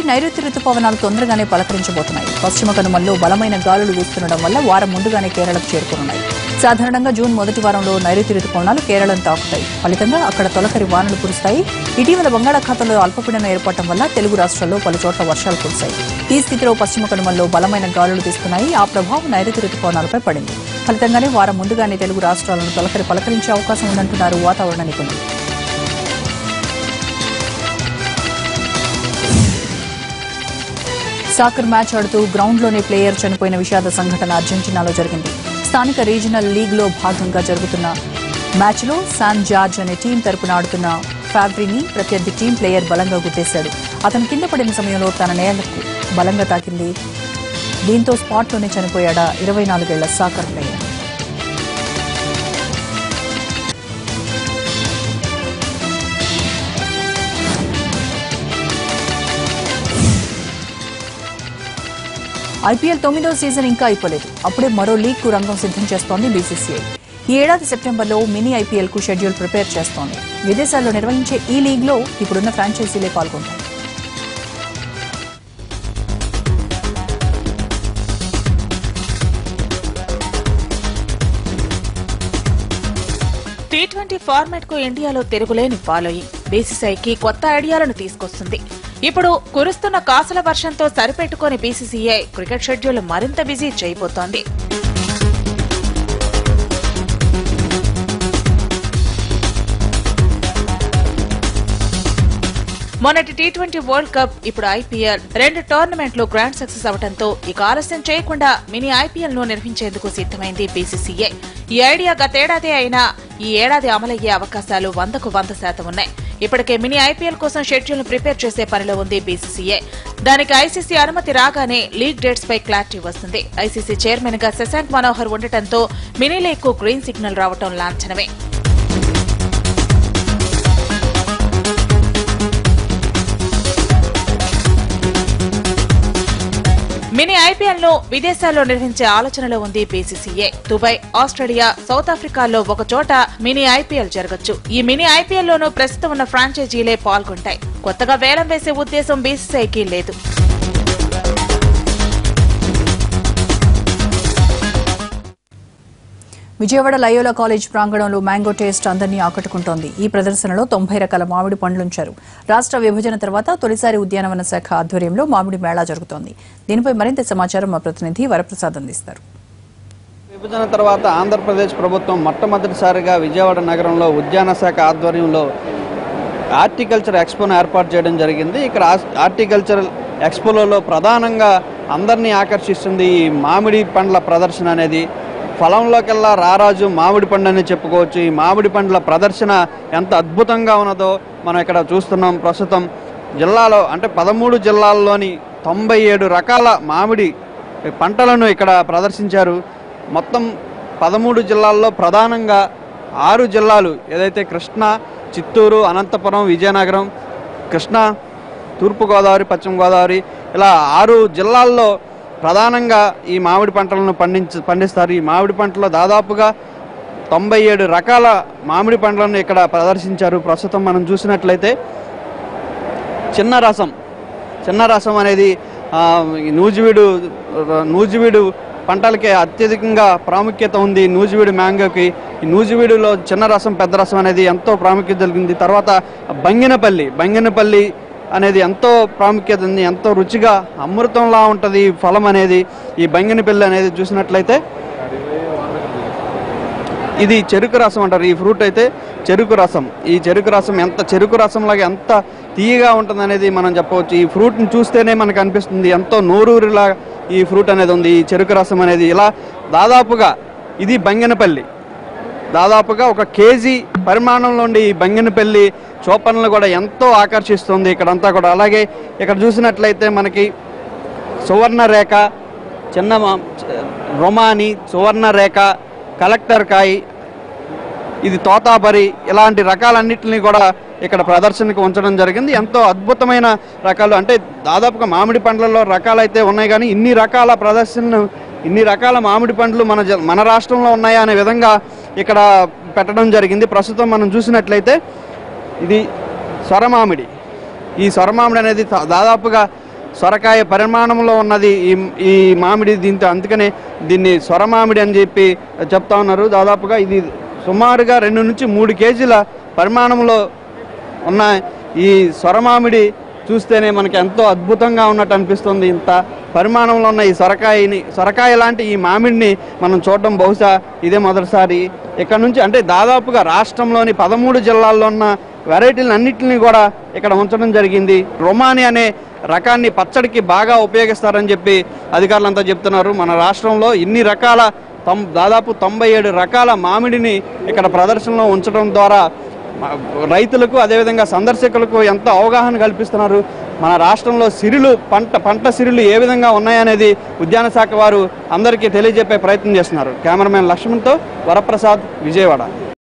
నైరుతి రుతుపవనాలు తొందరగానే పలకరించబోతున్నాయి పశ్చిమ కనుమల్లో బలమైన గాలులు వీస్తుండడం వల్ల వారం ముందుగానే కేరళకు చేరుకోనున్నాయి సాధారణంగా జూన్ మొదటి వారంలో నైరుతి రుతుపవనాలు కేరళను తాకుతాయి ఫలితంగా అక్కడ తొలకరి వానలు కురుస్తాయి ఇటీవల బంగాళాఖాతంలో అల్పపీడనం ఏర్పడటం వల్ల తెలుగు రాష్ట్రాల్లో పలు చోట్ల వర్షాలు కురిశాయి ఈ స్థితిలో పశ్చిమ కనుమల్లో బలమైన గాలులు వీస్తున్నాయి ఆ ప్రభావం నైరుతి రుతుపవనాలపై పడింది ఫలితంగానే వారం ముందుగానే తెలుగు రాష్ట్రాలను తొలకరి పలకరించే అవకాశం ఉందంటున్నారు వాతావరణ నిపుణులు సాకర్ మ్యాచ్ ఆడుతూ గ్రౌండ్లోనే ప్లేయర్ చనిపోయిన విషాద సంఘటన అర్జెంటీనాలో జరిగింది స్థానిక రీజనల్ లీగ్లో భాగంగా జరుగుతున్న మ్యాచ్లో శాన్ జార్జ్ అనే టీం తరపున ఆడుతున్న ఫ్యాబ్రిని ప్రత్యర్థి టీం ప్లేయర్ బలంగా గుద్దేశాడు అతను కింద పడిన సమయంలో తన నేలకు బలంగా తాకింది దీంతో స్పాట్లోనే చనిపోయాడా ఇరవై నాలుగేళ్ల సాకర్ ప్లేయర్ ఐపీఎల్ తొమ్మిదో సీజన్ ఇంకా అయిపోలేదు అప్పుడే మరో లీగ్ కు రంగం సిద్ధం చేస్తోంది బీసీసీఐ ఈ ఏడాది సెప్టెంబర్లో మినీ ఐపీఎల్ కు షెడ్యూల్ ప్రిపేర్ చేస్తోంది విదేశాల్లో నిర్వహించే ఈ లీగ్ లో ఇప్పుడున్న ఫ్రాంచైజీలే పాల్గొంటాయి టీ ట్వంటీ ఫార్మాట్ కు ఇండియాలో తిరుగులేని ఫాలోయింగ్ బీసీసీఐకి కొత్త ఐడియాలను తీసుకొస్తుంది ఇప్పుడు కురుస్తున్న కాసుల వర్షంతో సరిపెట్టుకుని బీసీసీఐ క్రికెట్ షెడ్యూల్ మరింత బిజీ చేయబోతోంది మొన్నటి టీ ట్వంటీ వరల్డ్ కప్ ఇప్పుడు ఐపీఎల్ రెండు టోర్నమెంట్లు గ్రాండ్ సక్సెస్ అవడంతో ఇక ఆలస్యం చేయకుండా మినీ ఐపీఎల్ ను నిర్వహించేందుకు సిద్ధమైంది బీసీసీఏ ఈ ఐడియా గతేడాదే అయినా ఈ ఏడాది అమలయ్యే అవకాశాలు వందకు వంద శాతం ఉన్నాయి ఇప్పటికే మినీ ఐపీఎల్ కోసం షెడ్యూల్ ను ప్రిపేర్ చేసే పనిలో ఉంది బీసీసీఏ దానికి ఐసీసీ అనుమతి రాగానే లీగ్ డేట్స్ పై క్లారిటీ వస్తుంది ఐసీసీ చైర్మన్ గా శశాంక్ మనోహర్ ఉండటంతో మినీ లీగ్ కు గ్రీన్ సిగ్నల్ రావటం లాంఛనమే మినీ ఐపీఎల్ ను విదేశాల్లో నిర్వహించే ఆలోచనలో ఉంది బీసీసీఏ దుబాయ్ ఆస్ట్రేలియా సౌత్ ఆఫ్రికాలో ఒక చోట మినీ ఐపీఎల్ జరగచ్చు ఈ మినీ ఐపీఎల్ లోనూ ప్రస్తుతం ఉన్న ఫ్రాంచైజీలే పాల్గొంటాయి కొత్తగా వేలం వేసే ఉద్దేశం బీసీసీఐకి లేదు విజయవాడ లయోలా కాలేజ్ ప్రాంగణంలో మ్యాంగో టేస్ట్ అందరినీ ఆకట్టుకుంటోంది ఈ ప్రదర్శనలో తొంభై రకాల మామిడి పండ్లుంచారు రాష్ట్ర విభజన తర్వాత తొలిసారి ఉద్యానవన శాఖ ఆధ్వర్యంలో మామిడి మేళా జరుగుతోంది దీనిపై మరింత సమాచారం మా ప్రతినిధి వరప్రసాద్ అందిస్తారు విభజన తర్వాత ఆంధ్రప్రదేశ్ ప్రభుత్వం మొట్టమొదటిసారిగా విజయవాడ నగరంలో ఉద్యాన శాఖ ఆధ్వర్యంలో హార్టికల్చర్ ఎక్స్పోను ఏర్పాటు చేయడం జరిగింది ఇక్కడ ఆస్- హార్టికల్చర్ ఎక్స్పోలలో ప్రధానంగా అందరినీ ఆకర్షిస్తుంది ఈ మామిడి పండ్ల ప్రదర్శన అనేది ఫలంలోకెల్లా రారాజు మామిడి పండు అని చెప్పుకోవచ్చు ఈ మామిడి పండ్ల ప్రదర్శన ఎంత అద్భుతంగా ఉన్నదో మనం ఇక్కడ చూస్తున్నాం ప్రస్తుతం జిల్లాలో అంటే పదమూడు జిల్లాల్లోని తొంభై ఏడు రకాల మామిడి పంటలను ఇక్కడ ప్రదర్శించారు మొత్తం పదమూడు జిల్లాల్లో ప్రధానంగా ఆరు జిల్లాలు ఏదైతే కృష్ణా చిత్తూరు అనంతపురం విజయనగరం కృష్ణా తూర్పుగోదావరి పశ్చిమ గోదావరి ఇలా ఆరు జిల్లాల్లో ప్రధానంగా ఈ మామిడి పంటలను పండించ పండిస్తారు ఈ మామిడి పంటలో దాదాపుగా తొంభై ఏడు రకాల మామిడి పండ్లను ఇక్కడ ప్రదర్శించారు ప్రస్తుతం మనం చూసినట్లయితే చిన్న రసం చిన్న రసం అనేది ఆ, ఈ నూజివీడు నూజివీడు పంటలకి అత్యధికంగా ప్రాముఖ్యత ఉంది నూజివీడు మ్యాంగోకి ఈ నూజివీడులో చిన్న రసం పెద్ద రసం అనేది ఎంతో ప్రాముఖ్యత కలిగింది తర్వాత బంగినపల్లి బంగినపల్లి అనేది ఎంతో ప్రాముఖ్యత ఉంది ఎంతో రుచిగా అమృతంలా ఉంటుంది ఈ ఫలం అనేది ఈ బంగినపల్లి అనేది చూసినట్లయితే ఇది చెరుకు రసం అంటారు ఈ ఫ్రూట్ అయితే చెరుకు రసం ఈ చెరుకు రసం ఎంత చెరుకు రసంలాగా ఎంత తీయగా ఉంటుంది అనేది మనం చెప్పవచ్చు ఈ ఫ్రూట్ని చూస్తేనే మనకు అనిపిస్తుంది ఎంతో నోరూరిలా ఈ ఫ్రూట్ అనేది ఉంది ఈ చెరుకు రసం అనేది ఇలా దాదాపుగా ఇది బంగనపల్లి దాదాపుగా ఒక కేజీ పరిమాణంలో ఉండి ఈ బంగినపల్లి చోపనలు కూడా ఎంతో ఆకర్షిస్తుంది ఇక్కడంతా కూడా అలాగే ఇక్కడ చూసినట్లయితే మనకి సువర్ణ రేఖ చిన్న మా- రొమాని సువర్ణ రేఖ కలెక్టర్ కాయి ఇది తోతాపరి ఇలాంటి రకాలన్నింటినీ కూడా ఇక్కడ ప్రదర్శనకు ఉంచడం జరిగింది ఎంతో అద్భుతమైన రకాలు అంటే దాదాపుగా మామిడి పండ్లలో రకాలు అయితే ఉన్నాయి కానీ ఇన్ని రకాల ప్రదర్శనలు ఇన్ని రకాల మామిడి పండ్లు మన జ- మన రాష్ట్రంలో ఉన్నాయా అనే విధంగా ఇక్కడ పెట్టడం జరిగింది ప్రస్తుతం మనం చూసినట్లయితే ఇది సొరమామిడి ఈ సొరమామిడి అనేది దా- దాదాపుగా సొరకాయ పరిమాణంలో ఉన్నది ఈ ఈ మామిడి దీంతో అందుకనే దీన్ని సొర మామిడి అని చెప్పి చెప్తా ఉన్నారు దాదాపుగా ఇది సుమారుగా రెండు నుంచి మూడు కేజీల పరిమాణంలో ఉన్న ఈ సొరమామిడి చూస్తేనే మనకి ఎంతో అద్భుతంగా ఉన్నట్టు అనిపిస్తుంది ఇంత పరిమాణంలో ఉన్న ఈ సొరకాయని సొరకాయ లాంటి ఈ మామిడిని మనం చూడడం బహుశా ఇదే మొదటిసారి ఇక్కడ నుంచి అంటే దాదాపుగా రాష్ట్రంలోని పదమూడు జిల్లాల్లో ఉన్న వెరైటీలు అన్నింటినీ కూడా ఇక్కడ ఉంచడం జరిగింది రొమాని అనే రకాన్ని పచ్చడికి బాగా ఉపయోగిస్తారని చెప్పి అధికారులంతా చెప్తున్నారు మన రాష్ట్రంలో ఇన్ని రకాల తొం దాదాపు తొంభై ఏడు రకాల మామిడిని ఇక్కడ ప్రదర్శనలో ఉంచడం ద్వారా మ- రైతులకు అదేవిధంగా సందర్శకులకు ఎంతో అవగాహన కల్పిస్తున్నారు మన రాష్ట్రంలో సిరులు పంట పంట సిరులు ఏ విధంగా ఉన్నాయనేది ఉద్యాన శాఖ వారు అందరికీ తెలియజెప్పే ప్రయత్నం చేస్తున్నారు కెమెరామెన్ లక్ష్మణ్తో వరప్రసాద్ విజయవాడ